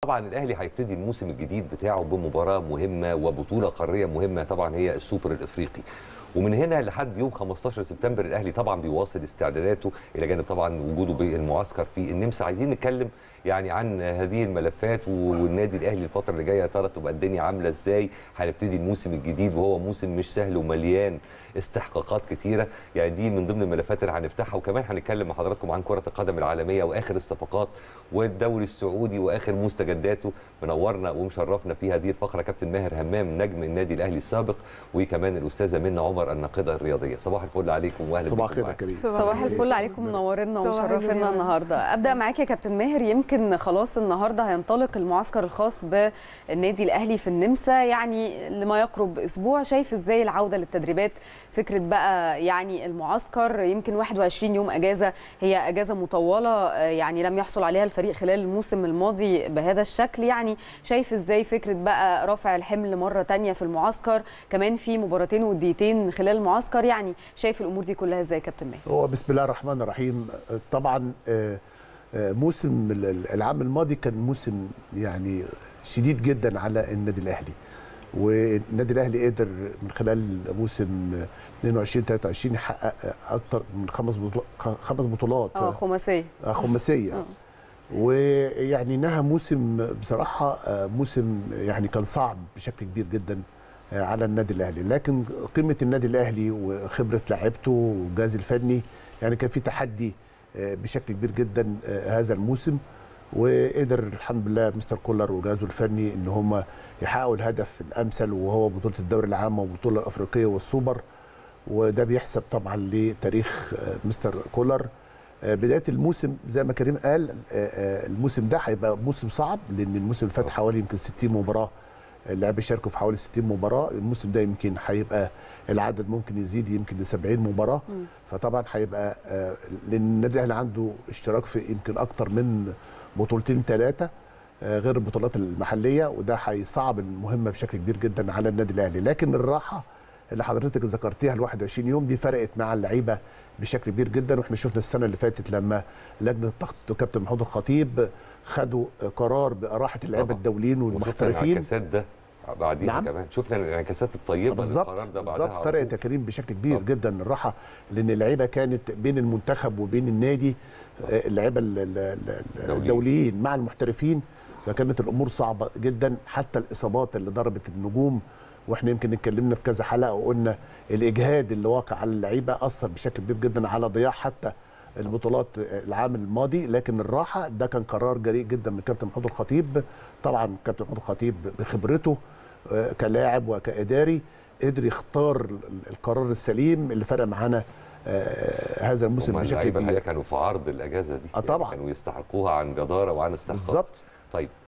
طبعا الاهلي هيبتدي الموسم الجديد بتاعه بمباراه مهمه وبطوله قاريه مهمه طبعا هي السوبر الافريقي ومن هنا لحد يوم 15 سبتمبر الاهلي طبعا بيواصل استعداداته الى جانب طبعا وجوده بالمعسكر في النمسا عايزين نتكلم يعني عن هذه الملفات والنادي الاهلي الفتره اللي جايه يا ترى تبقى الدنيا عامله ازاي هنبتدي الموسم الجديد وهو موسم مش سهل ومليان استحقاقات كتيره يعني دي من ضمن الملفات اللي هنفتحها وكمان هنتكلم مع حضراتكم عن كره القدم العالميه واخر الصفقات والدوري السعودي واخر مستجداته منورنا ومشرفنا في هذه الفقره كابتن ماهر همام نجم النادي الاهلي السابق وكمان الاستاذه منى عمر الناقده الرياضيه صباح الفل عليكم واهلا صباح بكم الخير يا كريم صباح الفل عليكم منورنا صباح ومشرفينا النور. النهارده ابدا معاك يا كابتن ماهر يمكن خلاص النهارده هينطلق المعسكر الخاص بالنادي الاهلي في النمسا يعني لما يقرب اسبوع شايف ازاي العوده للتدريبات فكره بقى يعني المعسكر يمكن 21 يوم اجازه هي اجازه مطوله آه، يعني لم يحصل عليها الفريق خلال الموسم الماضي بهذا الشكل يعني شايف ازاي فكره بقى رفع الحمل مره تانية في المعسكر كمان في مباراتين وديتين خلال المعسكر يعني شايف الامور دي كلها ازاي يا كابتن ماهر هو بسم الله الرحمن الرحيم طبعا آه، آه، موسم ال- ال- العام الماضي كان موسم يعني شديد جدا على النادي الاهلي والنادي الاهلي قدر من خلال موسم 22 23 يحقق اكثر من خمس بطولات خمس بطولات اه خماسيه آه، خماسيه آه. ويعني انها موسم بصراحه آه، موسم يعني كان صعب بشكل كبير جدا آه، على النادي الاهلي لكن قيمه النادي الاهلي وخبره لاعيبته والجهاز الفني يعني كان في تحدي آه، بشكل كبير جدا آه، هذا الموسم وقدر الحمد لله مستر كولر وجهازه الفني ان هم يحققوا الهدف الامثل وهو بطوله الدوري العام والبطوله الافريقيه والسوبر وده بيحسب طبعا لتاريخ آه، مستر كولر آه، بدايه الموسم زي ما كريم قال آه، آه، الموسم ده هيبقى موسم صعب لان الموسم اللي فات حوالي يمكن 60 مباراه اللاعبين شاركوا في حوالي 60 مباراه الموسم ده يمكن هيبقى العدد ممكن يزيد يمكن ل 70 مباراه مم. فطبعا هيبقى آه، لان النادي الاهلي عنده اشتراك في يمكن اكتر من بطولتين ثلاثه غير البطولات المحليه وده هيصعب المهمه بشكل كبير جدا على النادي الاهلي لكن الراحه اللي حضرتك ذكرتيها ال 21 يوم دي فرقت مع اللعيبه بشكل كبير جدا واحنا شفنا السنه اللي فاتت لما لجنه التخطيط وكابتن محمود الخطيب خدوا قرار باراحه اللعيبه طبعاً. الدوليين وشفنا والمحترفين الانعكاسات ده بعديها نعم. كمان شفنا الانعكاسات الطيبه بالظبط للقرار ده بعدها بالظبط على فرقت طول. يا كريم بشكل كبير طب. جدا الراحه لان اللعيبه كانت بين المنتخب وبين النادي آه، اللعيبه ال- ال- ال- دوليين. الدوليين مع المحترفين فكانت الامور صعبه جدا حتى الاصابات اللي ضربت النجوم واحنا يمكن اتكلمنا في كذا حلقه وقلنا الاجهاد اللي واقع على اللعيبه اثر بشكل كبير جدا على ضياع حتى البطولات العام الماضي لكن الراحه ده كان قرار جريء جدا من كابتن محمود الخطيب طبعا كابتن محمود الخطيب بخبرته آه، كلاعب وكاداري قدر يختار ال- القرار السليم اللي فرق معانا آه، هذا الموسم هم بشكل اللعيبه كبير الحقيقه كانوا في عرض الاجازه دي آه طبعاً. كانوا يستحقوها عن جداره وعن استحقاق بالظبط طيب